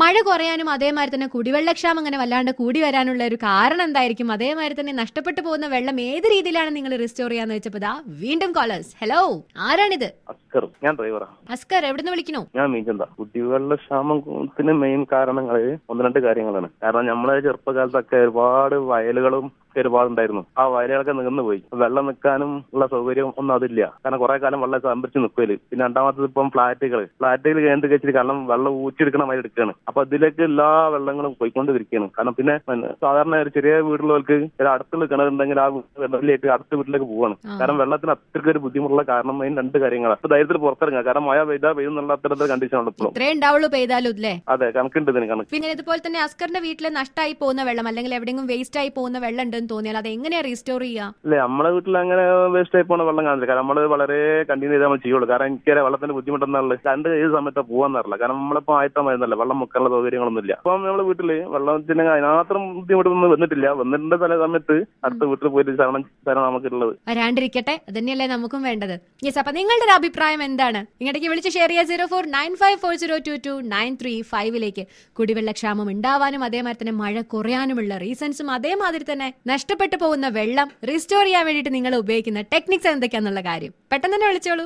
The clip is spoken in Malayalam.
മഴ കുറയാനും അതേമാതിരി തന്നെ കുടിവെള്ളക്ഷാമം അങ്ങനെ വല്ലാണ്ട് കൂടി വരാനുള്ള ഒരു കാരണം എന്തായിരിക്കും അതേമാതിരി തന്നെ നഷ്ടപ്പെട്ടു പോകുന്ന വെള്ളം ഏത് രീതിയിലാണ് നിങ്ങൾ റിസ്റ്റോർ ചെയ്യാന്ന് വെച്ചപ്പോ ദാ വീണ്ടും കോളേഴ്സ് ഹലോ ആരാണിത് അസ്കർ ഞാൻ ഡ്രൈവറാ അസ്കർ എവിടുന്ന് വിളിക്കണു ഞാൻ മീഞ്ചന്ത കുടിവെള്ള ക്ഷാമത്തിന് മെയിൻ കാരണങ്ങൾ ഒന്ന് രണ്ട് കാര്യങ്ങളാണ് കാരണം നമ്മളെ ചെറുപ്പകാലത്തൊക്കെ ഒരുപാട് വയലുകളും ഒക്കെ ഒരുപാട് ഉണ്ടായിരുന്നു ആ വയലുകളൊക്കെ നികന്നു പോയി വെള്ളം നിൽക്കാനും ഉള്ള സൗകര്യം ഒന്നും അതില്ല കാരണം കുറെ കാലം വെള്ളം സംഭരിച്ച് നിൽക്കല് പിന്നെ രണ്ടാമത്തത് ഇപ്പം ഫ്ലാറ്റുകൾ ഫ്ലാറ്റുകൾ കേന്ദ്രീകരിച്ചിട്ട് കാരണം വെള്ളം ഊറ്റിയെടുക്കണ മാതിരി എടുക്കുകയാണ് അപ്പൊ അതിലേക്ക് എല്ലാ വെള്ളങ്ങളും പോയിക്കൊണ്ടിരിക്കുകയാണ് കാരണം പിന്നെ പിന്നെ സാധാരണ ഒരു ചെറിയ വീടുള്ളവർക്ക് ഒരു അടുത്തുള്ള കിണറുണ്ടെങ്കിൽ ആ വെള്ളത്തിലേക്ക് അടുത്ത വീട്ടിലേക്ക് പോവാണ് ആ. കാരണം വെള്ളത്തിന് അത്രയ്ക്ക് ഒരു ബുദ്ധിമുട്ടുള്ള കാരണം അതിന് രണ്ട് കാര്യങ്ങളാണ് അപ്പൊ ധൈര്യത്തിൽ പുറത്തിറങ്ങുക കാരണം മഴ പെയ്താൽ പെയ്യുന്നുള്ള അത്തരത്തിൽ കണ്ടീഷനാണ് ഇപ്പോഴും ഇത്രേ ഉണ്ടാവുള്ളൂ പെയ്താലും അല്ലേ അതെ കണക്കുണ്ട് ഇതിന് കണക്ക് പിന്നെ ഇതുപോലെ തന്നെ അസ്കറിന്റെ വീട്ടിൽ നഷ്ടമായി പോകുന്ന വെള്ളം അല്ലെങ്കിൽ എവിടെയെങ്കിലും വേസ്റ്റ് ആയി പോകുന്ന വെള്ളം ഉണ്ടെന്ന് തോന്നിയാൽ അത് എങ്ങനെയാ റീസ്റ്റോർ ചെയ്യുക അല്ലേ നമ്മളെ വീട്ടിൽ അങ്ങനെ വേസ്റ്റ് ആയി പോണ വെള്ളം കാണില്ല കാരണം നമ്മള് വളരെ കണ്ടിന്യൂ ചെയ്ത് നമ്മൾ ചെയ്യുള്ളൂ കാരണം എനിക്കറിയാം വെള്ളത്തിന്റെ ബുദ്ധിമുട്ടെന്നുള്ളത് കണ്ട് ഏത് സമയത്ത് പോകാന്നറിയില്ല കാരണം നമ്മളിപ്പോ ആയത്ത മരുന്നല്ല വെള്ളം മുക്കാനുള്ള സൗകര്യങ്ങളൊന്നും ഇല്ല അപ്പം നമ്മളെ വീട്ടില് വെള്ളത്തിന് അതിനാത്രം ബുദ്ധിമുട്ടൊന്നും വന്നിട്ടില്ല വന്നിട്ടുണ്ട് ചില സമയത്ത് അടുത്ത വീട്ടിൽ പോയിട്ട് ശരണം ശരണം നമുക്കുള്ളത് വരാണ്ടിരിക്കട്ടെ അതന്നെയല്ലേ നമുക്കും വേണ്ടത് യെസ് അപ്പൊ നിങ്ങളുടെ ഒരു അഭിപ്രായം എന്താണ് ഇങ്ങോട്ടേക്ക് വിളിച്ച് ഷെയർ ചെയ്യുക zero four nine five four zero two two nine three ഫൈവിലേക്ക് കുടിവെള്ളക്ഷാമം ഉണ്ടാവാനും അതേമാതിരി തന്നെ മഴ കുറയാനുമുള്ള റീസൺസും അതേമാതിരി തന്നെ നഷ്ടപ്പെട്ടു പോകുന്ന വെള്ളം റിസ്റ്റോർ ചെയ്യാൻ വേണ്ടിയിട്ട് നിങ്ങൾ ഉപയോഗിക്കുന്ന ടെക്നിക്സ് എന്തൊക്കെയാന്നുള്ള കാര്യം പെട്ടെന്ന് തന്നെ വിളിച്ചോളൂ